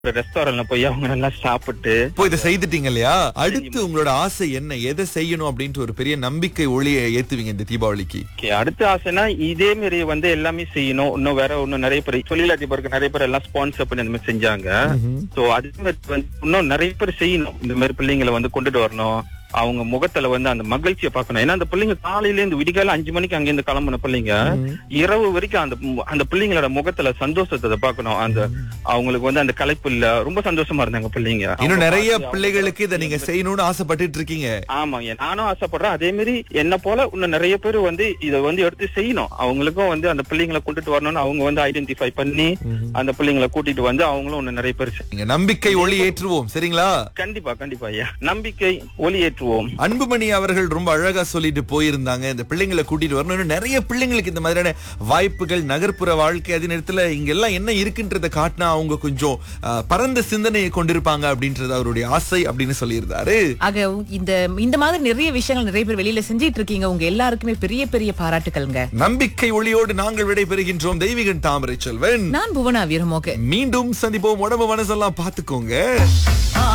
ஒரு ரெஸ்டாரண்ட்ல போய் அவங்க நல்லா சாப்பிட்டு இப்போ இதை செய்துட்டீங்க இல்லையா அடுத்து உங்களோட ஆசை என்ன எதை செய்யணும் அப்படின்ட்டு ஒரு பெரிய நம்பிக்கை ஒளியை ஏத்துவீங்க இந்த தீபாவளிக்கு Okay, அடுத்த ஆசைனா இதே மாதிரி வந்து எல்லாமே செய்யணும் இன்னும் வேற இன்னும் நிறைய பேர் தொழிலதிபருக்கு நிறைய பேர் எல்லாம் ஸ்பான்சர் பண்ணி அந்த மாதிரி செஞ்சாங்க சோ அதே மாதிரி வந்து இன்னும் நிறைய பேர் செய்யணும் இந்த மாதிரி பிள்ளைங்களை வந்து கொண்டுட்டு வரணும் அவங்க முகத்துல வந்து அந்த மகிழ்ச்சியை பார்க்கணும் ஏன்னா அந்த பிள்ளைங்க காலையில இருந்து விடிகால அஞ்சு மணிக்கு அங்க இருந்து கிளம்புன பிள்ளைங்க இரவு வரைக்கும் அந்த மு- அந்த பிள்ளைங்களோட முகத்துல சந்தோஷத்தை பார்க்கணும் அந்த அவங்களுக்கு வந்து அந்த கலைப்பு இல்ல ரொம்ப சந்தோஷமா இருந்தாங்க பிள்ளைங்க இன்னும் நிறைய பிள்ளைகளுக்கு இதை நீங்க செய்யணும்னு ஆசைப்பட்டுட்டு இருக்கீங்க ஆமாங்க நானும் ஆசைப்படுறேன் அதே மாதிரி என்ன போல இன்னும் நிறைய பேர் வந்து இத வந்து எடுத்து செய்யணும் அவங்களுக்கும் வந்து அந்த பிள்ளைங்களை கூட்டிட்டு வரணும்னு அவங்க வந்து ஐடென்டிஃபை பண்ணி அந்த பிள்ளைங்களை கூட்டிட்டு வந்து அவங்களும் இன்னும் நிறைய பேர் செய்- நீங்க நம்பிக்கை ஒளி ஏற்றுவோம் சரிங்களா கண்டிப்பா கண்டிப்பா ஐயா நம்பிக்கை ஒளி ஏற்றுவோம் அன்புமணி அவர்கள் ரொம்ப அழகா சொல்லிட்டு போயிருந்தாங்க இந்த பிள்ளைங்களை கூட்டிட்டு வரணும் இன்னும் நிறைய பிள்ளைங்களுக்கு இந்த மாதிரியான வாய்ப்புகள் நகர்ப்புற வாழ்க்கை அதே நேரத்துல இங்க எல்லாம் என்ன இருக்குன்றத காட்டினா அவங்க கொஞ்சம் அஹ், பரந்த சிந்தனையை கொண்டிருப்பாங்க அப்படின்றது அவருடைய ஆசை அப்படின்னு சொல்லியிருந்தாரு ஆக இந்த இந்த மாதிரி நிறைய விஷயங்கள் நிறைய பேர் வெளியில செஞ்சிட்டு இருக்கீங்க உங்க எல்லாருக்குமே பெரிய பெரிய பாராட்டுக்கள்ங்க நம்பிக்கை ஒளியோடு நாங்கள் விடைபெறுகின்றோம் தெய்வீகன் தாமரை செல்வன் நான் புவனா வீரமோக மீண்டும் சந்திப்போம் உடம்பு மனசெல்லாம் பாத்துக்கோங்க